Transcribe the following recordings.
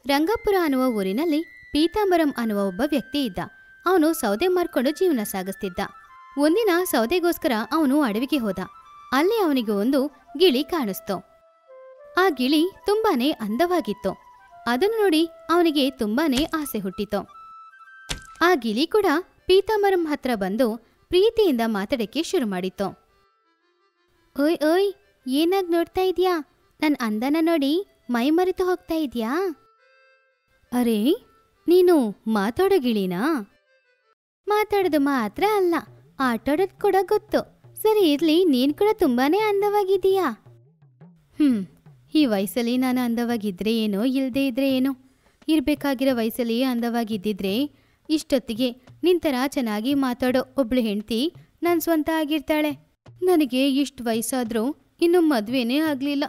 ರಂಗಪುರ ಅನ್ನುವ ಊರಿನಲ್ಲಿ ಪೀತಾಂಬರಂ ಅನ್ನುವ ಒಬ್ಬ ವ್ಯಕ್ತಿ ಇದ್ದ ಅವನು ಸೌದೆ ಮಾರ್ಕೊಂಡು ಜೀವನ ಸಾಗಿಸ್ತಿದ್ದ ಒಂದಿನ ಸೌದೆಗೋಸ್ಕರ ಅವನು ಅಡವಿಗೆ ಹೋದ ಅಲ್ಲಿ ಅವನಿಗೆ ಒಂದು ಗಿಳಿ ಕಾಣಿಸ್ತು ಆ ಗಿಳಿ ತುಂಬಾನೇ ಅಂದವಾಗಿತ್ತು ಅದನ್ನು ನೋಡಿ ಅವನಿಗೆ ತುಂಬಾನೇ ಆಸೆ ಹುಟ್ಟಿತು ಆ ಗಿಳಿ ಕೂಡ ಪೀತಾಂಬರಂ ಹತ್ರ ಬಂದು ಪ್ರೀತಿಯಿಂದ ಮಾತಾಡಕ್ಕೆ ಶುರು ಮಾಡಿತ್ತು ಓಯ್ ಓಯ್ ಏನಾಗ್ ನೋಡ್ತಾ ಇದ್ಯಾ ನನ್ ಅಂದನ ನೋಡಿ ಮೈ ಮರೆತು ಹೋಗ್ತಾ ಇದ್ಯಾ ಅರೆ ನೀನು ಮಾತಾಡೋ ಗಿಳಿನಾ ಮಾತಾಡೋದು ಮಾತ್ರ ಅಲ್ಲ ಆಟಾಡೋದು ಕೂಡ ಗೊತ್ತು ಸರಿ ಇರ್ಲಿ ನೀನ್ ಕೂಡ ತುಂಬಾನೇ ಅಂದವಾಗಿದೀಯಾ ಹ್ಮ್ ಈ ವಯಸ್ಸಲ್ಲಿ ನಾನು ಅಂದವಾಗಿದ್ರೆ ಏನೋ ಇಲ್ಲದೆ ಇದ್ರೆ ಏನೋ ಇರ್ಬೇಕಾಗಿರೋ ವಯಸ್ಸಲ್ಲಿ ಅಂದವಾಗಿದ್ದಿದ್ರೆ ಇಷ್ಟೊತ್ತಿಗೆ ನಿನ್ ಥರ ಚೆನ್ನಾಗಿ ಮಾತಾಡೋ ಒಬ್ಳು ಹೆಂಡ್ತಿ ನನ್ನ ಸ್ವಂತ ಆಗಿರ್ತಾಳೆ ನನಗೆ ಇಷ್ಟು ವಯಸ್ಸಾದ್ರೂ ಇನ್ನು ಮದ್ವೆನೇ ಆಗ್ಲಿಲ್ಲ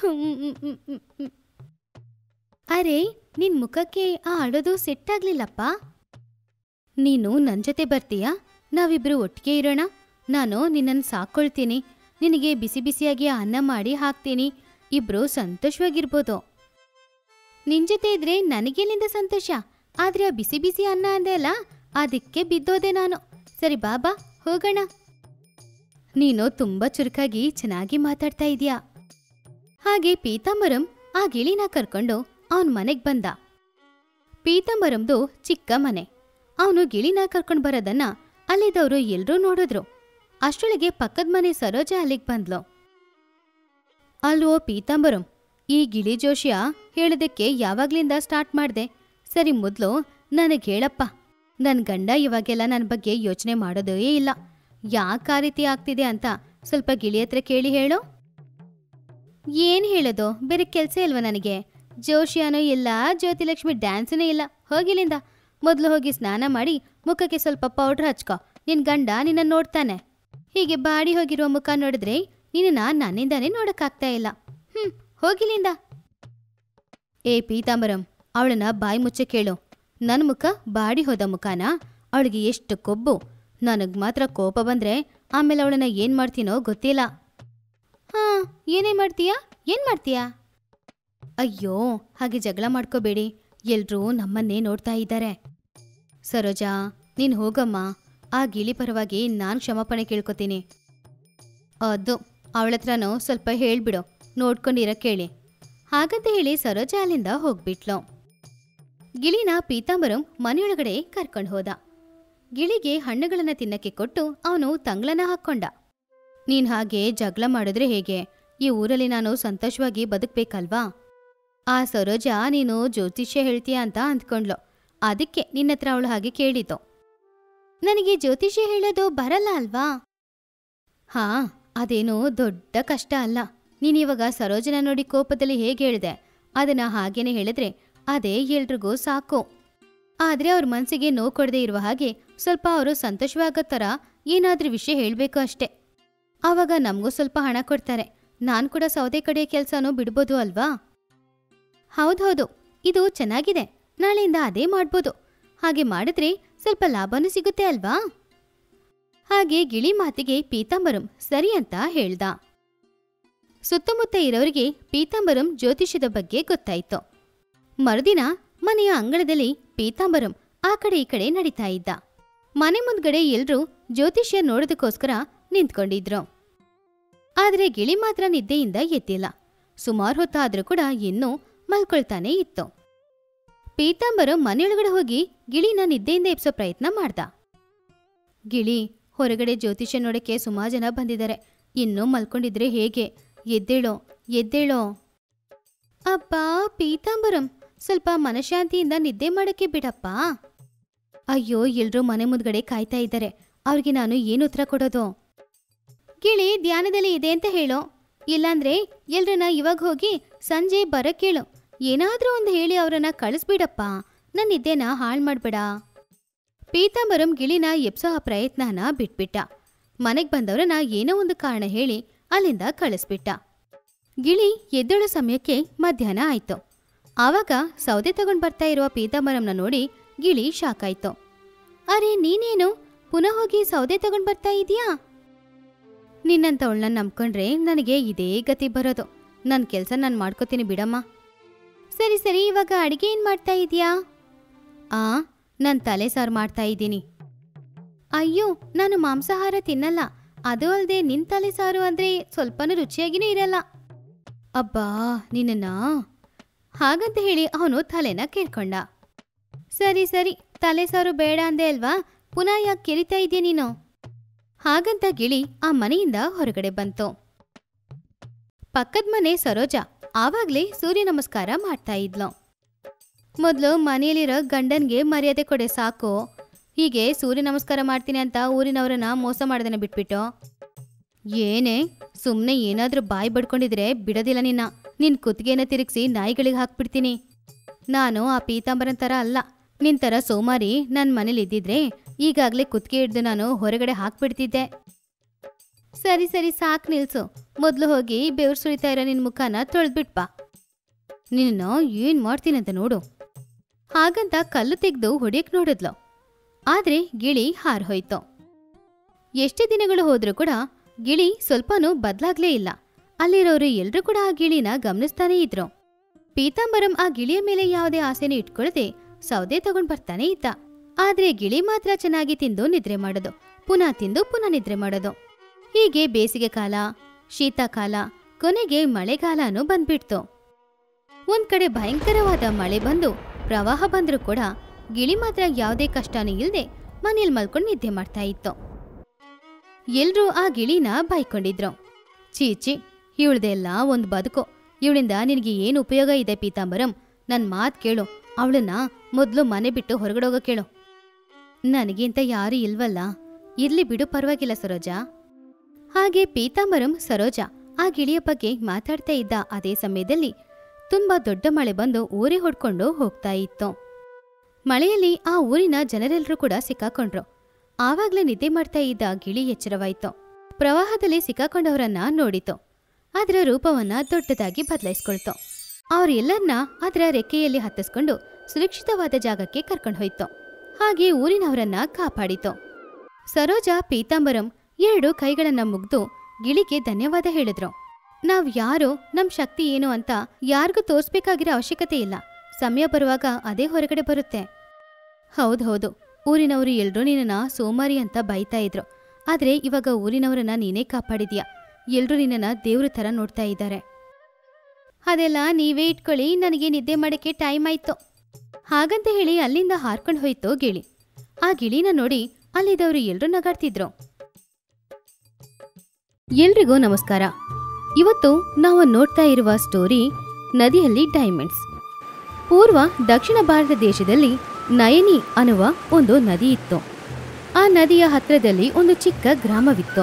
ಅರೆ ನಿನ್ ಮುಖಕ್ಕೆ ಆ ಆಡೋದು ಸೆಟ್ ಆಗ್ಲಿಲ್ಲಪ್ಪ ನೀನು ನನ್ನ ಜೊತೆ ಬರ್ತೀಯಾ ನಾವಿಬ್ರು ಒಟ್ಟಿಗೆ ಇರೋಣ ನಾನು ನಿನ್ನನ್ನು ಸಾಕೊಳ್ತೀನಿ ನಿನಗೆ ಬಿಸಿ ಬಿಸಿಯಾಗಿ ಅನ್ನ ಮಾಡಿ ಹಾಕ್ತೀನಿ ಇಬ್ರು ಸಂತೋಷವಾಗಿರ್ಬೋದು ನಿನ್ ಜೊತೆ ಇದ್ರೆ ನನಗೆಲ್ಲಿಂದ ಸಂತೋಷ ಆದ್ರೆ ಆ ಬಿಸಿ ಬಿಸಿ ಅನ್ನ ಅಂದೆ ಅಲ್ಲ ಅದಕ್ಕೆ ಬಿದ್ದೋದೆ ನಾನು ಸರಿ ಬಾಬಾ ಹೋಗೋಣ ನೀನು ತುಂಬಾ ಚುರುಕಾಗಿ ಚೆನ್ನಾಗಿ ಮಾತಾಡ್ತಾ ಇದೀಯಾ ಹಾಗೆ ಪೀತಾಂಬರಂ ಆ ಗಿಳಿನ ಕರ್ಕೊಂಡು ಅವನ್ ಮನೆಗ್ ಬಂದ ಪೀತಾಂಬರಂದು ಚಿಕ್ಕ ಮನೆ ಅವನು ಗಿಳಿನ ಕರ್ಕೊಂಡ್ ಬರೋದನ್ನ ಅಲ್ಲಿದ್ದವರು ಎಲ್ರೂ ನೋಡಿದ್ರು ಅಷ್ಟರೊಳಗೆ ಪಕ್ಕದ ಮನೆ ಸರೋಜ ಅಲ್ಲಿಗ್ ಬಂದ್ಲು ಅಲ್ವೋ ಪೀತಾಂಬರಂ ಈ ಗಿಳಿ ಜೋಶಿಯ ಹೇಳೋದಕ್ಕೆ ಯಾವಾಗ್ಲಿಂದ ಸ್ಟಾರ್ಟ್ ಮಾಡ್ದೆ ಸರಿ ಮೊದಲು ನನಗೆ ಹೇಳಪ್ಪ ನನ್ನ ಗಂಡ ಇವಾಗೆಲ್ಲ ನನ್ನ ಬಗ್ಗೆ ಯೋಚನೆ ಮಾಡೋದೇ ಇಲ್ಲ ಯಾಕೆ ಆ ರೀತಿ ಆಗ್ತಿದೆ ಅಂತ ಸ್ವಲ್ಪ ಗಿಳಿ ಹತ್ರ ಕೇಳಿ ಹೇಳು ಏನ್ ಹೇಳೋದು ಬೇರೆ ಕೆಲಸ ಇಲ್ವಾ ನನಗೆ ಜೋಶಿಯಾನೂ ಇಲ್ಲ ಜ್ಯೋತಿಲಕ್ಷ್ಮಿ ಡ್ಯಾನ್ಸನೇ ಇಲ್ಲ ಹೋಗಿಲಿಂದ ಮೊದಲು ಹೋಗಿ ಸ್ನಾನ ಮಾಡಿ ಮುಖಕ್ಕೆ ಸ್ವಲ್ಪ ಪೌಡ್ರ್ ಹಚ್ಕೊ ನಿನ್ ಗಂಡ ನಿನ್ನ ನೋಡ್ತಾನೆ ಹೀಗೆ ಬಾಡಿ ಹೋಗಿರುವ ಮುಖ ನೋಡಿದ್ರೆ ನಿನ್ನ ನನ್ನಿಂದಾನೇ ನೋಡಕ್ಕಾಗ್ತಾ ಇಲ್ಲ ಹ್ಮ್ ಹೋಗಿಲಿಂದ ಏ ಪೀತಾಂಬರಂ ಅವಳನ್ನ ಬಾಯಿ ಮುಚ್ಚೆ ಕೇಳು ನನ್ನ ಮುಖ ಬಾಡಿ ಹೋದ ಮುಖನ ಅವಳಿಗೆ ಎಷ್ಟು ಕೊಬ್ಬು ನನಗ್ ಮಾತ್ರ ಕೋಪ ಬಂದ್ರೆ ಆಮೇಲೆ ಅವಳನ್ನ ಏನ್ ಮಾಡ್ತೀನೋ ಗೊತ್ತಿಲ್ಲ ಹಾ ಏನೇ ಮಾಡ್ತೀಯಾ ಏನ್ ಮಾಡ್ತೀಯಾ ಅಯ್ಯೋ ಹಾಗೆ ಜಗಳ ಮಾಡ್ಕೋಬೇಡಿ ಎಲ್ರೂ ನಮ್ಮನ್ನೇ ನೋಡ್ತಾ ಇದ್ದಾರೆ ಸರೋಜಾ ನೀನ್ ಹೋಗಮ್ಮ ಆ ಗಿಳಿ ಪರವಾಗಿ ನಾನು ಕ್ಷಮಾಪಣೆ ಕೇಳ್ಕೊತೀನಿ ಅದು ಅವಳತ್ರನೂ ಸ್ವಲ್ಪ ಹೇಳ್ಬಿಡು ನೋಡ್ಕೊಂಡಿರಕ್ಕೆ ಹೇಳಿ ಹಾಗಂತ ಹೇಳಿ ಸರೋಜಾ ಅಲ್ಲಿಂದ ಹೋಗ್ಬಿಟ್ಲು ಗಿಳಿನ ಪೀತಾಂಬರಂ ಮನೆಯೊಳಗಡೆ ಕರ್ಕೊಂಡು ಹೋದ ಗಿಳಿಗೆ ಹಣ್ಣುಗಳನ್ನ ತಿನ್ನಕ್ಕೆ ಕೊಟ್ಟು ಅವನು ತಂಗ್ಳನ ಹಾಕ್ಕೊಂಡ ನೀನ್ ಹಾಗೆ ಜಗಳ ಮಾಡಿದ್ರೆ ಹೇಗೆ ಈ ಊರಲ್ಲಿ ನಾನು ಸಂತೋಷವಾಗಿ ಬದುಕ್ಬೇಕಲ್ವಾ ಆ ಸರೋಜಾ ನೀನು ಜ್ಯೋತಿಷ್ಯ ಹೇಳ್ತೀಯ ಅಂತ ಅಂದ್ಕೊಂಡ್ಲು ಅದಕ್ಕೆ ನಿನ್ನತ್ರ ಅವಳು ಹಾಗೆ ಕೇಳಿತು ನನಗೆ ಜ್ಯೋತಿಷ್ಯ ಹೇಳೋದು ಬರಲ್ಲ ಅಲ್ವಾ ಹಾ ಅದೇನು ದೊಡ್ಡ ಕಷ್ಟ ಅಲ್ಲ ನೀನಿವಾಗ ಸರೋಜನ ನೋಡಿ ಕೋಪದಲ್ಲಿ ಹೇಗೆ ಹೇಳಿದೆ ಅದನ್ನ ಹಾಗೇನೆ ಹೇಳಿದ್ರೆ ಅದೇ ಎಲ್ರಿಗೂ ಸಾಕು ಆದ್ರೆ ಅವ್ರ ಮನ್ಸಿಗೆ ನೋವು ಕೊಡದೆ ಇರುವ ಹಾಗೆ ಸ್ವಲ್ಪ ಅವರು ಸಂತೋಷವಾಗೋ ಥರ ಏನಾದ್ರೂ ವಿಷಯ ಹೇಳಬೇಕು ಅಷ್ಟೇ ಆವಾಗ ನಮಗೂ ಸ್ವಲ್ಪ ಹಣ ಕೊಡ್ತಾರೆ ನಾನು ಕೂಡ ಸೌದೆ ಕಡೆಯ ಕೆಲಸನೂ ಬಿಡ್ಬೋದು ಅಲ್ವಾ ಹೌದೌದು ಇದು ಚೆನ್ನಾಗಿದೆ ನಾಳೆಯಿಂದ ಅದೇ ಮಾಡ್ಬೋದು ಹಾಗೆ ಮಾಡಿದ್ರೆ ಸ್ವಲ್ಪ ಲಾಭನೂ ಸಿಗುತ್ತೆ ಅಲ್ವಾ ಹಾಗೆ ಗಿಳಿ ಮಾತಿಗೆ ಪೀತಾಂಬರಂ ಸರಿ ಅಂತ ಹೇಳ್ದ ಸುತ್ತಮುತ್ತ ಇರೋರಿಗೆ ಪೀತಾಂಬರಂ ಜ್ಯೋತಿಷ್ಯದ ಬಗ್ಗೆ ಗೊತ್ತಾಯ್ತು ಮರುದಿನ ಮನೆಯ ಅಂಗಳದಲ್ಲಿ ಪೀತಾಂಬರಂ ಆ ಕಡೆ ಈ ಕಡೆ ನಡೀತಾ ಇದ್ದ ಮನೆ ಮುಂದ್ಗಡೆ ಎಲ್ರೂ ಜ್ಯೋತಿಷ್ಯ ನೋಡೋದಕ್ಕೋಸ್ಕರ ನಿಂತ್ಕೊಂಡಿದ್ರು ಆದ್ರೆ ಗಿಳಿ ಮಾತ್ರ ನಿದ್ದೆಯಿಂದ ಎದ್ದಿಲ್ಲ ಸುಮಾರು ಹೊತ್ತಾದ್ರೂ ಕೂಡ ಇನ್ನೂ ಮಲ್ಕೊಳ್ತಾನೆ ಇತ್ತು ಪೀತಾಂಬರಂ ಮನೆಯೊಳಗಡೆ ಹೋಗಿ ಗಿಳಿನ ನಿದ್ದೆಯಿಂದ ಎಬ್ಸೋ ಪ್ರಯತ್ನ ಮಾಡ್ದ ಗಿಳಿ ಹೊರಗಡೆ ಜ್ಯೋತಿಷ್ಯ ನೋಡಕ್ಕೆ ಸುಮಾರು ಜನ ಬಂದಿದ್ದಾರೆ ಇನ್ನೂ ಮಲ್ಕೊಂಡಿದ್ರೆ ಹೇಗೆ ಎದ್ದೇಳೋ ಎದ್ದೇಳೋ ಅಬ್ಬಾ ಪೀತಾಂಬರಂ ಸ್ವಲ್ಪ ಮನಶಾಂತಿಯಿಂದ ನಿದ್ದೆ ಮಾಡಕ್ಕೆ ಬಿಡಪ್ಪ ಅಯ್ಯೋ ಎಲ್ರೂ ಮನೆ ಮುಂದ್ಗಡೆ ಕಾಯ್ತಾ ಇದ್ದಾರೆ ಅವ್ರಿಗೆ ನಾನು ಏನು ಉತ್ತರ ಕೊಡೋದು ಗಿಳಿ ಧ್ಯಾನದಲ್ಲಿ ಇದೆ ಅಂತ ಹೇಳೋ ಇಲ್ಲಾಂದ್ರೆ ಎಲ್ರನ್ನ ಇವಾಗ ಹೋಗಿ ಸಂಜೆ ಬರಕ್ಕೇಳು ಏನಾದ್ರೂ ಒಂದು ಹೇಳಿ ಅವರನ್ನ ಕಳಿಸ್ಬಿಡಪ್ಪ ನನ್ನ ನಿದ್ದೆನ ಹಾಳು ಮಾಡ್ಬೇಡ ಪೀತಾಂಬರಂ ಗಿಳಿನ ಎಪ್ಸೋ ಆ ಪ್ರಯತ್ನನ ಬಿಟ್ಬಿಟ್ಟ ಮನೆಗ್ ಬಂದವರನ್ನ ಏನೋ ಒಂದು ಕಾರಣ ಹೇಳಿ ಅಲ್ಲಿಂದ ಕಳಿಸ್ಬಿಟ್ಟ ಗಿಳಿ ಎದ್ದೇಳೋ ಸಮಯಕ್ಕೆ ಮಧ್ಯಾಹ್ನ ಆಯ್ತು ಆವಾಗ ಸೌದೆ ತಗೊಂಡ್ ಬರ್ತಾ ಇರುವ ಪೀತಾಂಬರಂನ ನೋಡಿ ಗಿಳಿ ಶಾಕ್ ಆಯ್ತು ಅರೆ ನೀನೇನು ಪುನಃ ಹೋಗಿ ಸೌದೆ ತಗೊಂಡ್ ಬರ್ತಾ ಇದೀಯಾ ನಿನ್ನಂಥವಳನ್ನ ನಂಬ್ಕೊಂಡ್ರೆ ನನಗೆ ಇದೇ ಗತಿ ಬರೋದು ನನ್ನ ಕೆಲಸ ನಾನು ಮಾಡ್ಕೋತೀನಿ ಬಿಡಮ್ಮ ಸರಿ ಸರಿ ಇವಾಗ ಅಡಿಗೆ ಏನ್ ಮಾಡ್ತಾ ಇದೀಯಾ ಆ ನಾನು ತಲೆ ಸಾರು ಮಾಡ್ತಾ ಇದ್ದೀನಿ ಅಯ್ಯೋ ನಾನು ಮಾಂಸಾಹಾರ ತಿನ್ನಲ್ಲ ಅದು ಅಲ್ಲದೆ ನಿನ್ ತಲೆ ಸಾರು ಅಂದ್ರೆ ಸ್ವಲ್ಪನೂ ರುಚಿಯಾಗಿನೂ ಇರಲ್ಲ ಅಬ್ಬಾ ನಿನ್ನ ಹಾಗಂತ ಹೇಳಿ ಅವನು ತಲೆನ ಕೇಳ್ಕೊಂಡ ಸರಿ ಸರಿ ತಲೆ ಸಾರು ಬೇಡ ಅಂದೆ ಅಲ್ವಾ ಪುನಃ ಯಾಕೆ ಕೆರಿತಾ ಇದೆಯಾ ನೀನು ಹಾಗಂತ ಗಿಳಿ ಆ ಮನೆಯಿಂದ ಹೊರಗಡೆ ಬಂತು ಪಕ್ಕದ ಮನೆ ಸರೋಜ ಆವಾಗ್ಲೇ ಸೂರ್ಯ ನಮಸ್ಕಾರ ಮಾಡ್ತಾ ಇದ್ಲು ಮೊದಲು ಮನೆಯಲ್ಲಿರೋ ಗಂಡನ್ಗೆ ಮರ್ಯಾದೆ ಕೊಡೆ ಸಾಕು ಹೀಗೆ ಸೂರ್ಯ ನಮಸ್ಕಾರ ಮಾಡ್ತೀನಿ ಅಂತ ಊರಿನವರನ್ನ ಮೋಸ ಮಾಡ್ದನೆ ಬಿಟ್ಬಿಟ್ಟು ಏನೇ ಸುಮ್ಮನೆ ಏನಾದ್ರೂ ಬಾಯಿ ಬಡ್ಕೊಂಡಿದ್ರೆ ಬಿಡೋದಿಲ್ಲ ನಿನ್ನ ನಿನ್ ಕುತ್ತಿಗೆನ ತಿರುಗಿಸಿ ನಾಯಿಗಳಿಗೆ ಹಾಕ್ಬಿಡ್ತೀನಿ ನಾನು ಆ ಪೀತಾಂಬರನ್ ಥರ ಅಲ್ಲ ನಿನ್ ಥರ ಸೋಮಾರಿ ನನ್ನ ಮನೇಲಿ ಇದ್ದಿದ್ರೆ ಈಗಾಗಲೇ ಕುತ್ತಿಗೆ ಹಿಡ್ದು ನಾನು ಹೊರಗಡೆ ಹಾಕ್ಬಿಡ್ತಿದ್ದೆ ಸರಿ ಸರಿ ಸಾಕ್ ನಿಲ್ಸು ಮೊದಲು ಹೋಗಿ ಬೆವ್ರು ಸುಳಿತಾ ಇರೋ ನಿನ್ ಮುಖನ ತೊಳೆದ್ಬಿಟ್ಪಾ ನಿನ್ನ ಏನ್ ಮಾಡ್ತೀನಂತ ನೋಡು ಹಾಗಂತ ಕಲ್ಲು ತೆಗೆದು ಹೊಡಿಯಕ್ ನೋಡಿದ್ಲು ಆದ್ರೆ ಗಿಳಿ ಹಾರ್ ಹೋಯ್ತು ಎಷ್ಟೇ ದಿನಗಳು ಹೋದ್ರೂ ಕೂಡ ಗಿಳಿ ಸ್ವಲ್ಪನೂ ಬದ್ಲಾಗ್ಲೇ ಇಲ್ಲ ಅಲ್ಲಿರೋರು ಎಲ್ರೂ ಕೂಡ ಆ ಗಿಳಿನ ಗಮನಿಸ್ತಾನೇ ಇದ್ರು ಪೀತಾಂಬರಂ ಆ ಗಿಳಿಯ ಮೇಲೆ ಯಾವುದೇ ಆಸೆನೂ ಇಟ್ಕೊಳ್ಳದೆ ಸೌದೆ ತಗೊಂಡ್ ಬರ್ತಾನೆ ಇದ್ದ ಆದ್ರೆ ಗಿಳಿ ಮಾತ್ರ ಚೆನ್ನಾಗಿ ತಿಂದು ನಿದ್ರೆ ಮಾಡೋದು ಪುನಃ ತಿಂದು ಪುನಃ ನಿದ್ರೆ ಮಾಡೋದು ಹೀಗೆ ಬೇಸಿಗೆ ಕಾಲ ಶೀತಕಾಲ ಕೊನೆಗೆ ಮಳೆಗಾಲನೂ ಬಂದ್ಬಿಡ್ತು ಒಂದ್ ಕಡೆ ಭಯಂಕರವಾದ ಮಳೆ ಬಂದು ಪ್ರವಾಹ ಬಂದ್ರೂ ಕೂಡ ಗಿಳಿ ಮಾತ್ರ ಯಾವುದೇ ಕಷ್ಟನೂ ಇಲ್ದೆ ಮನೇಲಿ ಮಲ್ಕೊಂಡು ನಿದ್ದೆ ಮಾಡ್ತಾ ಇತ್ತು ಎಲ್ರೂ ಆ ಗಿಳಿನ ಬೈಕೊಂಡಿದ್ರು ಚೀಚಿ ಇವಳ್ದೆಲ್ಲ ಒಂದ್ ಬದುಕು ಇವಳಿಂದ ನಿನಗೆ ಏನು ಉಪಯೋಗ ಇದೆ ಪೀತಾಂಬರಂ ನನ್ ಮಾತ್ ಕೇಳು ಅವಳನ್ನ ಮೊದ್ಲು ಮನೆ ಬಿಟ್ಟು ಹೊರಗಡೆ ಹೋಗೋ ಕೇಳು ನನಗಿಂತ ಯಾರು ಇಲ್ವಲ್ಲ ಇರ್ಲಿ ಬಿಡು ಪರವಾಗಿಲ್ಲ ಸರೋಜಾ ಹಾಗೆ ಪೀತಾಂಬರಂ ಸರೋಜಾ ಆ ಗಿಳಿಯ ಬಗ್ಗೆ ಮಾತಾಡ್ತಾ ಇದ್ದ ಅದೇ ಸಮಯದಲ್ಲಿ ತುಂಬಾ ದೊಡ್ಡ ಮಳೆ ಬಂದು ಊರೇ ಹೊಡ್ಕೊಂಡು ಹೋಗ್ತಾ ಇತ್ತು ಮಳೆಯಲ್ಲಿ ಆ ಊರಿನ ಜನರೆಲ್ಲರೂ ಕೂಡ ಸಿಕ್ಕಾಕೊಂಡ್ರು ಆವಾಗ್ಲೇ ನಿದ್ದೆ ಮಾಡ್ತಾ ಇದ್ದ ಗಿಳಿ ಎಚ್ಚರವಾಯ್ತು ಪ್ರವಾಹದಲ್ಲಿ ಸಿಕ್ಕಾಕೊಂಡವರನ್ನ ನೋಡಿತು ಅದರ ರೂಪವನ್ನ ದೊಡ್ಡದಾಗಿ ಬದಲಾಯಿಸ್ಕೊಳ್ತು ಅವರೆಲ್ಲರನ್ನ ಅದರ ರೆಕ್ಕೆಯಲ್ಲಿ ಹತ್ತಿಸ್ಕೊಂಡು ಸುರಕ್ಷಿತವಾದ ಜಾಗಕ್ಕೆ ಕರ್ಕೊಂಡು ಹೋಯ್ತು ಹಾಗೆ ಊರಿನವರನ್ನ ಕಾಪಾಡಿತು ಸರೋಜಾ ಪೀತಾಂಬರಂ ಎರಡು ಕೈಗಳನ್ನ ಮುಗ್ದು ಗಿಳಿಗೆ ಧನ್ಯವಾದ ಹೇಳಿದ್ರು ನಾವ್ ಯಾರು ನಮ್ ಶಕ್ತಿ ಏನು ಅಂತ ಯಾರಿಗೂ ತೋರ್ಸ್ಬೇಕಾಗಿರೋ ಅವಶ್ಯಕತೆ ಇಲ್ಲ ಸಮಯ ಬರುವಾಗ ಅದೇ ಹೊರಗಡೆ ಬರುತ್ತೆ ಹೌದೌದು ಊರಿನವರು ಎಲ್ರೂ ನಿನ್ನ ಸೋಮಾರಿ ಅಂತ ಬೈತಾ ಇದ್ರು ಆದ್ರೆ ಇವಾಗ ಊರಿನವರನ್ನ ನೀನೇ ಕಾಪಾಡಿದ್ಯಾ ಎಲ್ರೂ ನಿನ್ನನ್ನ ದೇವ್ರ ಥರ ನೋಡ್ತಾ ಇದ್ದಾರೆ ಅದೆಲ್ಲ ನೀವೇ ಇಟ್ಕೊಳ್ಳಿ ನನಗೆ ನಿದ್ದೆ ಮಾಡಕ್ಕೆ ಟೈಮ್ ಆಯ್ತು ಹಾಗಂತ ಹೇಳಿ ಅಲ್ಲಿಂದ ಹಾರ್ಕೊಂಡು ಹೋಯ್ತು ಗಿಳಿ ಆ ಗಿಳಿನ ನೋಡಿ ಅಲ್ಲಿದ್ದವರು ಎಲ್ರೂ ನಗಾಡ್ತಿದ್ರು ಎಲ್ರಿಗೂ ನಮಸ್ಕಾರ ಇವತ್ತು ನಾವು ನೋಡ್ತಾ ಇರುವ ಸ್ಟೋರಿ ನದಿಯಲ್ಲಿ ಡೈಮಂಡ್ಸ್ ಪೂರ್ವ ದಕ್ಷಿಣ ಭಾರತ ದೇಶದಲ್ಲಿ ನಯನಿ ಅನ್ನುವ ಒಂದು ನದಿ ಇತ್ತು ಆ ನದಿಯ ಹತ್ರದಲ್ಲಿ ಒಂದು ಚಿಕ್ಕ ಗ್ರಾಮವಿತ್ತು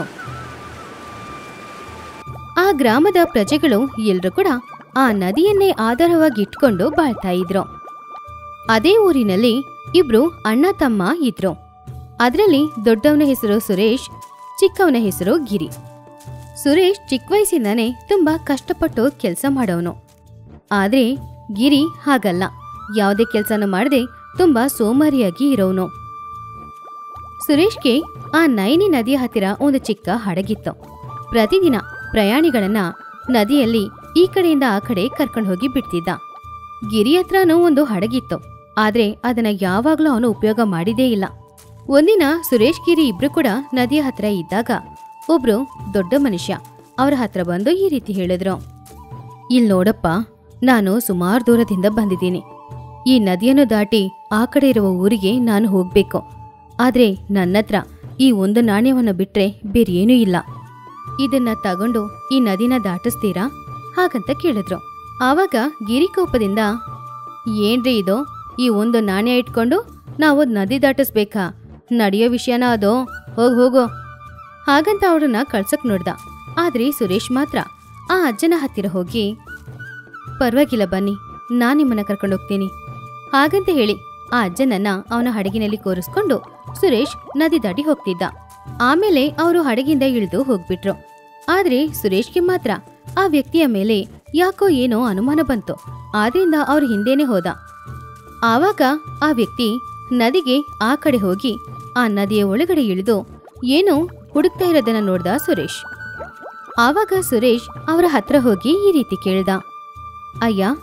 ಆ ಗ್ರಾಮದ ಪ್ರಜೆಗಳು ಎಲ್ರೂ ಕೂಡ ಆ ನದಿಯನ್ನೇ ಆಧಾರವಾಗಿ ಇಟ್ಕೊಂಡು ಬಾಳ್ತಾ ಇದ್ರು ಅದೇ ಊರಿನಲ್ಲಿ ಇಬ್ರು ಅಣ್ಣ ತಮ್ಮ ಇದ್ರು ಅದರಲ್ಲಿ ದೊಡ್ಡವನ ಹೆಸರು ಸುರೇಶ್ ಚಿಕ್ಕವನ ಹೆಸರು ಗಿರಿ ಸುರೇಶ್ ಚಿಕ್ಕ ವಯಸ್ಸಿಂದಾನೇ ತುಂಬಾ ಕಷ್ಟಪಟ್ಟು ಕೆಲಸ ಮಾಡೋನು ಆದ್ರೆ ಗಿರಿ ಹಾಗಲ್ಲ ಯಾವುದೇ ಕೆಲಸನೂ ಮಾಡದೆ ತುಂಬಾ ಸೋಮಾರಿಯಾಗಿ ಇರೋನು ಸುರೇಶ್ಗೆ ಆ ನೈನಿ ನದಿಯ ಹತ್ತಿರ ಒಂದು ಚಿಕ್ಕ ಹಡಗಿತ್ತು ಪ್ರತಿದಿನ ಪ್ರಯಾಣಿಗಳನ್ನ ನದಿಯಲ್ಲಿ ಈ ಕಡೆಯಿಂದ ಆ ಕಡೆ ಕರ್ಕೊಂಡು ಹೋಗಿ ಬಿಡ್ತಿದ್ದ ಗಿರಿ ಹತ್ರನೂ ಒಂದು ಹಡಗಿತ್ತು ಆದ್ರೆ ಅದನ್ನ ಯಾವಾಗ್ಲೂ ಅವನು ಉಪಯೋಗ ಮಾಡಿದೇ ಇಲ್ಲ ಒಂದಿನ ಸುರೇಶ್ ಗಿರಿ ಇಬ್ರು ಕೂಡ ನದಿಯ ಹತ್ರ ಇದ್ದಾಗ ಒಬ್ರು ದೊಡ್ಡ ಮನುಷ್ಯ ಅವರ ಹತ್ರ ಬಂದು ಈ ರೀತಿ ಹೇಳಿದ್ರು ಇಲ್ ನೋಡಪ್ಪ ನಾನು ಸುಮಾರು ದೂರದಿಂದ ಬಂದಿದ್ದೀನಿ ಈ ನದಿಯನ್ನು ದಾಟಿ ಆ ಕಡೆ ಇರುವ ಊರಿಗೆ ನಾನು ಹೋಗ್ಬೇಕು ಆದ್ರೆ ನನ್ನತ್ರ ಈ ಒಂದು ನಾಣ್ಯವನ್ನು ಬಿಟ್ರೆ ಬೇರೇನೂ ಇಲ್ಲ ಇದನ್ನ ತಗೊಂಡು ಈ ನದಿನ ದಾಟಿಸ್ತೀರಾ ಹಾಗಂತ ಕೇಳಿದ್ರು ಆವಾಗ ಗಿರಿಕೋಪದಿಂದ ಏನ್ರಿ ಇದು ಈ ಒಂದು ನಾಣ್ಯ ಇಟ್ಕೊಂಡು ನಾವು ನದಿ ದಾಟಿಸ್ಬೇಕಾ ನಡೆಯೋ ವಿಷಯನ ಅದು ಹೋಗ್ ಹೋಗು ಹಾಗಂತ ಅವ್ರನ್ನ ಕಳ್ಸಕ್ ನೋಡ್ದ ಆದ್ರೆ ಸುರೇಶ್ ಮಾತ್ರ ಆ ಅಜ್ಜನ ಹತ್ತಿರ ಹೋಗಿ ಪರವಾಗಿಲ್ಲ ಬನ್ನಿ ನಾನ್ ನಿಮ್ಮನ್ನ ಕರ್ಕೊಂಡು ಹೋಗ್ತೀನಿ ಹಾಗಂತ ಹೇಳಿ ಆ ಅಜ್ಜನನ್ನ ಅವನ ಹಡಗಿನಲ್ಲಿ ಕೂರಿಸ್ಕೊಂಡು ಸುರೇಶ್ ನದಿ ದಾಟಿ ಹೋಗ್ತಿದ್ದ ಆಮೇಲೆ ಅವರು ಹಡಗಿಂದ ಇಳಿದು ಹೋಗ್ಬಿಟ್ರು ಆದ್ರೆ ಸುರೇಶ್ಗೆ ಮಾತ್ರ ಆ ವ್ಯಕ್ತಿಯ ಮೇಲೆ ಯಾಕೋ ಏನೋ ಅನುಮಾನ ಬಂತು ಆದ್ರಿಂದ ಅವ್ರ ಹಿಂದೆನೆ ಹೋದ ಆವಾಗ ಆ ವ್ಯಕ್ತಿ ನದಿಗೆ ಆ ಕಡೆ ಹೋಗಿ ಆ ನದಿಯ ಒಳಗಡೆ ಇಳಿದು ಏನೋ ಹುಡುಕ್ತಾ ಇರೋದನ್ನ ನೋಡ್ದ ಸುರೇಶ್ ಆವಾಗ ಸುರೇಶ್ ಅವರ ಹತ್ರ ಹೋಗಿ ಈ ರೀತಿ ಕೇಳ್ದ ಅಯ್ಯ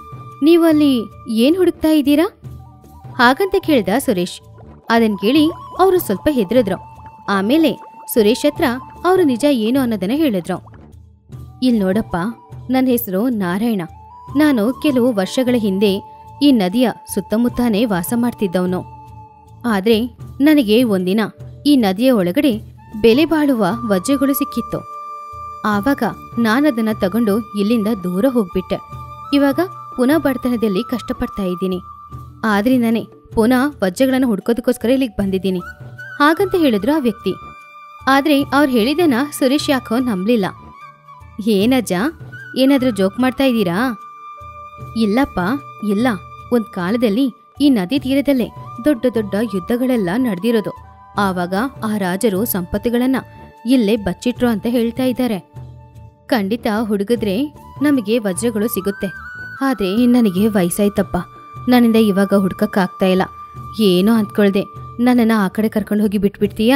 ನೀವು ಅಲ್ಲಿ ಏನ್ ಹುಡುಕ್ತಾ ಇದ್ದೀರಾ ಹಾಗಂತ ಕೇಳ್ದ ಸುರೇಶ್ ಅದನ್ ಕೇಳಿ ಅವರು ಸ್ವಲ್ಪ ಹೆದರಿದ್ರು ಆಮೇಲೆ ಸುರೇಶ್ ಹತ್ರ ಅವರು ನಿಜ ಏನು ಅನ್ನೋದನ್ನ ಹೇಳಿದ್ರು ಇಲ್ ನೋಡಪ್ಪ ನನ್ನ ಹೆಸರು ನಾರಾಯಣ ನಾನು ಕೆಲವು ವರ್ಷಗಳ ಹಿಂದೆ ಈ ನದಿಯ ಸುತ್ತಮುತ್ತಾನೇ ವಾಸ ಮಾಡ್ತಿದ್ದವನು ಆದ್ರೆ ನನಗೆ ಒಂದಿನ ಈ ನದಿಯ ಒಳಗಡೆ ಬೆಲೆ ಬಾಳುವ ವಜ್ರಗಳು ಸಿಕ್ಕಿತ್ತು ಆವಾಗ ನಾನದನ್ನ ತಗೊಂಡು ಇಲ್ಲಿಂದ ದೂರ ಹೋಗ್ಬಿಟ್ಟೆ ಇವಾಗ ಪುನಃ ಬಡತನದಲ್ಲಿ ಕಷ್ಟಪಡ್ತಾ ಇದ್ದೀನಿ ಆದ್ರಿಂದಾನೆ ಪುನಃ ವಜ್ರಗಳನ್ನು ಹುಡ್ಕೋದಕ್ಕೋಸ್ಕರ ಇಲ್ಲಿಗೆ ಬಂದಿದ್ದೀನಿ ಹಾಗಂತ ಹೇಳಿದ್ರು ಆ ವ್ಯಕ್ತಿ ಆದ್ರೆ ಅವ್ರು ಹೇಳಿದನ ಸುರೇಶ್ ಯಾಕೋ ನಂಬಲಿಲ್ಲ ಏನಜ್ಜ ಏನಾದ್ರೂ ಜೋಕ್ ಮಾಡ್ತಾ ಇದ್ದೀರಾ ಇಲ್ಲಪ್ಪ ಇಲ್ಲ ಒಂದ್ ಕಾಲದಲ್ಲಿ ಈ ನದಿ ತೀರದಲ್ಲೇ ದೊಡ್ಡ ದೊಡ್ಡ ಯುದ್ಧಗಳೆಲ್ಲ ನಡೆದಿರೋದು ಆವಾಗ ಆ ರಾಜರು ಸಂಪತ್ತುಗಳನ್ನ ಇಲ್ಲೇ ಬಚ್ಚಿಟ್ರು ಅಂತ ಹೇಳ್ತಾ ಇದ್ದಾರೆ ಖಂಡಿತ ಹುಡುಗಿದ್ರೆ ನಮಗೆ ವಜ್ರಗಳು ಸಿಗುತ್ತೆ ಆದ್ರೆ ನನಗೆ ವಯಸ್ಸಾಯ್ತಪ್ಪ ನನ್ನಿಂದ ಇವಾಗ ಹುಡ್ಕಕ್ಕಾಗ್ತಾ ಇಲ್ಲ ಏನೋ ಅಂದ್ಕೊಳ್ದೆ ನನ್ನನ್ನ ಆ ಕಡೆ ಕರ್ಕೊಂಡು ಹೋಗಿ ಬಿಟ್ಬಿಡ್ತೀಯಾ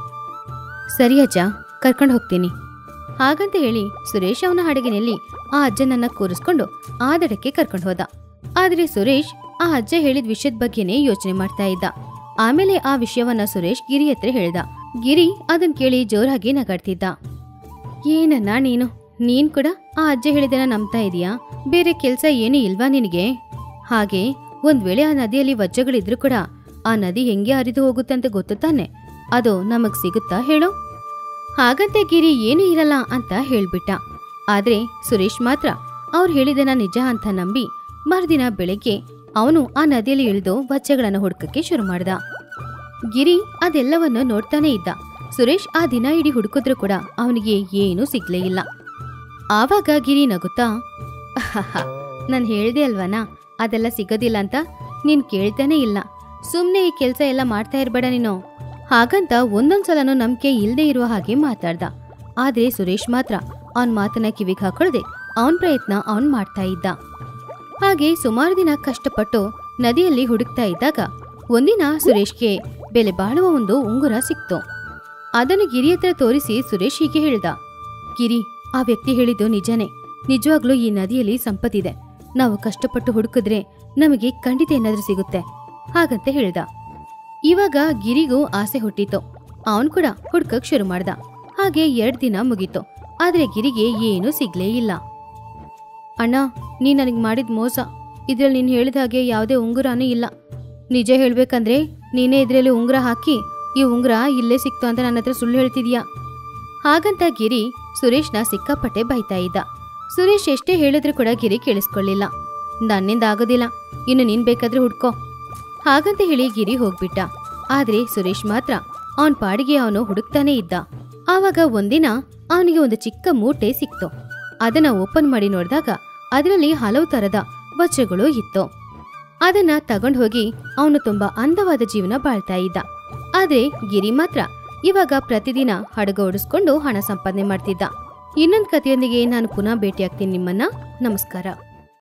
ಸರಿ ಅಜ್ಜ ಕರ್ಕೊಂಡು ಹೋಗ್ತೀನಿ ಹಾಗಂತ ಹೇಳಿ ಸುರೇಶ್ ಅವನ ಹಡಗಿನಲ್ಲಿ ಆ ಅಜ್ಜನನ್ನ ಕೂರಿಸ್ಕೊಂಡು ಆ ದಡಕ್ಕೆ ಕರ್ಕೊಂಡು ಹೋದ ಆದ್ರೆ ಸುರೇಶ್ ಆ ಅಜ್ಜ ಹೇಳಿದ ವಿಷಯದ ಬಗ್ಗೆನೇ ಯೋಚನೆ ಮಾಡ್ತಾ ಇದ್ದ ಆಮೇಲೆ ಆ ವಿಷಯವನ್ನ ಸುರೇಶ್ ಗಿರಿ ಹತ್ರ ಹೇಳ್ದ ಗಿರಿ ಅದನ್ ಕೇಳಿ ಜೋರಾಗಿ ನಗಾಡ್ತಿದ್ದ ಏನನ್ನ ನೀನು ನೀನ್ ಕೂಡ ಆ ಅಜ್ಜ ಹೇಳಿದನ ನಂಬ್ತಾ ಇದೀಯಾ ಬೇರೆ ಕೆಲ್ಸ ಏನೂ ಇಲ್ವಾ ನಿನಗೆ ಹಾಗೆ ಒಂದ್ ವೇಳೆ ಆ ನದಿಯಲ್ಲಿ ವಜ್ರಗಳಿದ್ರು ಕೂಡ ಆ ನದಿ ಹೆಂಗೆ ಹರಿದು ಹೋಗುತ್ತಂತ ಗೊತ್ತು ತಾನೆ ಅದು ನಮಗ್ ಸಿಗುತ್ತಾ ಹೇಳು ಹಾಗಂತೆ ಗಿರಿ ಏನೂ ಇರಲ್ಲ ಅಂತ ಹೇಳ್ಬಿಟ್ಟ ಆದ್ರೆ ಸುರೇಶ್ ಮಾತ್ರ ಅವ್ರು ಹೇಳಿದನ ನಿಜ ಅಂತ ನಂಬಿ ಮರುದಿನ ಬೆಳಗ್ಗೆ ಅವನು ಆ ನದಿಯಲ್ಲಿ ಇಳಿದು ವಜ್ರಗಳನ್ನು ಹುಡುಕಕ್ಕೆ ಶುರು ಮಾಡ್ದ ಗಿರಿ ಅದೆಲ್ಲವನ್ನು ನೋಡ್ತಾನೆ ಇದ್ದ ಸುರೇಶ್ ಆ ದಿನ ಇಡೀ ಹುಡುಕಿದ್ರು ಕೂಡ ಅವನಿಗೆ ಏನೂ ಸಿಗ್ಲೇ ಇಲ್ಲ ಆವಾಗ ಗಿರಿ ನಗುತ್ತಾ ನಾನು ಹೇಳ್ದೆ ಅಲ್ವನಾ ಅದೆಲ್ಲ ಸಿಗೋದಿಲ್ಲ ಅಂತ ನೀನ್ ಕೇಳ್ತಾನೆ ಇಲ್ಲ ಸುಮ್ನೆ ಈ ಕೆಲ್ಸ ಎಲ್ಲ ಮಾಡ್ತಾ ಇರ್ಬೇಡ ನೀನು ಹಾಗಂತ ಒಂದೊಂದ್ಸಲನೂ ನಂಬಿಕೆ ಇಲ್ದೇ ಇರುವ ಹಾಗೆ ಮಾತಾಡ್ದ ಆದ್ರೆ ಸುರೇಶ್ ಮಾತ್ರ ಅವನ್ ಮಾತನ್ನ ಕಿವಿಗೆ ಹಾಕೊಳ್ದೆ ಅವನ್ ಪ್ರಯತ್ನ ಅವನ್ ಮಾಡ್ತಾ ಇದ್ದ ಹಾಗೆ ಸುಮಾರು ದಿನ ಕಷ್ಟಪಟ್ಟು ನದಿಯಲ್ಲಿ ಹುಡುಕ್ತಾ ಇದ್ದಾಗ ಒಂದಿನ ಸುರೇಶ್ಗೆ ಬೆಲೆ ಬಾಳುವ ಒಂದು ಉಂಗುರ ಸಿಕ್ತು ಅದನ್ನು ಗಿರಿ ಹತ್ರ ತೋರಿಸಿ ಸುರೇಶ್ ಹೀಗೆ ಹೇಳ್ದ ಗಿರಿ ಆ ವ್ಯಕ್ತಿ ಹೇಳಿದ್ದು ನಿಜನೇ ನಿಜವಾಗ್ಲೂ ಈ ನದಿಯಲ್ಲಿ ಸಂಪತ್ತಿದೆ ನಾವು ಕಷ್ಟಪಟ್ಟು ಹುಡುಕಿದ್ರೆ ನಮಗೆ ಖಂಡಿತ ಏನಾದ್ರೂ ಸಿಗುತ್ತೆ ಹಾಗಂತ ಹೇಳ್ದ ಇವಾಗ ಗಿರಿಗೂ ಆಸೆ ಹುಟ್ಟಿತು ಅವನ್ ಕೂಡ ಹುಡ್ಕಕ್ ಶುರು ಮಾಡ್ದ ಹಾಗೆ ಎರಡ್ ದಿನ ಮುಗೀತು ಆದ್ರೆ ಗಿರಿಗೆ ಏನೂ ಸಿಗ್ಲೇ ಇಲ್ಲ ಅಣ್ಣ ನೀ ನನಗೆ ಮಾಡಿದ ಮೋಸ ಇದ್ರಲ್ಲಿ ನೀನು ಹೇಳಿದ ಹಾಗೆ ಯಾವುದೇ ಉಂಗುರನೂ ಇಲ್ಲ ನಿಜ ಹೇಳ್ಬೇಕಂದ್ರೆ ನೀನೇ ಇದ್ರಲ್ಲಿ ಉಂಗುರ ಹಾಕಿ ಈ ಉಂಗುರ ಇಲ್ಲೇ ಸಿಕ್ತು ಅಂತ ನನ್ನ ಹತ್ರ ಸುಳ್ಳು ಹೇಳ್ತಿದ್ಯಾ ಹಾಗಂತ ಗಿರಿ ಸುರೇಶ್ನ ಸಿಕ್ಕಾಪಟ್ಟೆ ಬೈತಾ ಇದ್ದ ಸುರೇಶ್ ಎಷ್ಟೇ ಹೇಳಿದ್ರೂ ಕೂಡ ಗಿರಿ ಕೇಳಿಸ್ಕೊಳ್ಳಿಲ್ಲ ನನ್ನಿಂದ ಆಗೋದಿಲ್ಲ ಇನ್ನು ನೀನ್ ಬೇಕಾದ್ರೆ ಹುಡ್ಕೋ ಹಾಗಂತ ಹೇಳಿ ಗಿರಿ ಹೋಗ್ಬಿಟ್ಟ ಆದ್ರೆ ಸುರೇಶ್ ಮಾತ್ರ ಅವನ್ ಪಾಡಿಗೆ ಅವನು ಹುಡುಕ್ತಾನೆ ಇದ್ದ ಆವಾಗ ಒಂದಿನ ಅವನಿಗೆ ಒಂದು ಚಿಕ್ಕ ಮೂಟೆ ಸಿಕ್ತು ಅದನ್ನ ಓಪನ್ ಮಾಡಿ ನೋಡಿದಾಗ ಅದರಲ್ಲಿ ಹಲವು ತರದ ವಜ್ರಗಳು ಇತ್ತು ಅದನ್ನ ತಗೊಂಡ್ ಹೋಗಿ ಅವನು ತುಂಬಾ ಅಂದವಾದ ಜೀವನ ಬಾಳ್ತಾ ಇದ್ದ ಆದ್ರೆ ಗಿರಿ ಮಾತ್ರ ಇವಾಗ ಪ್ರತಿದಿನ ಹಡಗು ಓಡಿಸ್ಕೊಂಡು ಹಣ ಸಂಪಾದನೆ ಮಾಡ್ತಿದ್ದ ಇನ್ನೊಂದ್ ಕಥೆಯೊಂದಿಗೆ ನಾನು ಪುನಃ ಭೇಟಿಯಾಗ್ತೀನಿ ನಿಮ್ಮನ್ನ ನಮಸ್ಕಾರ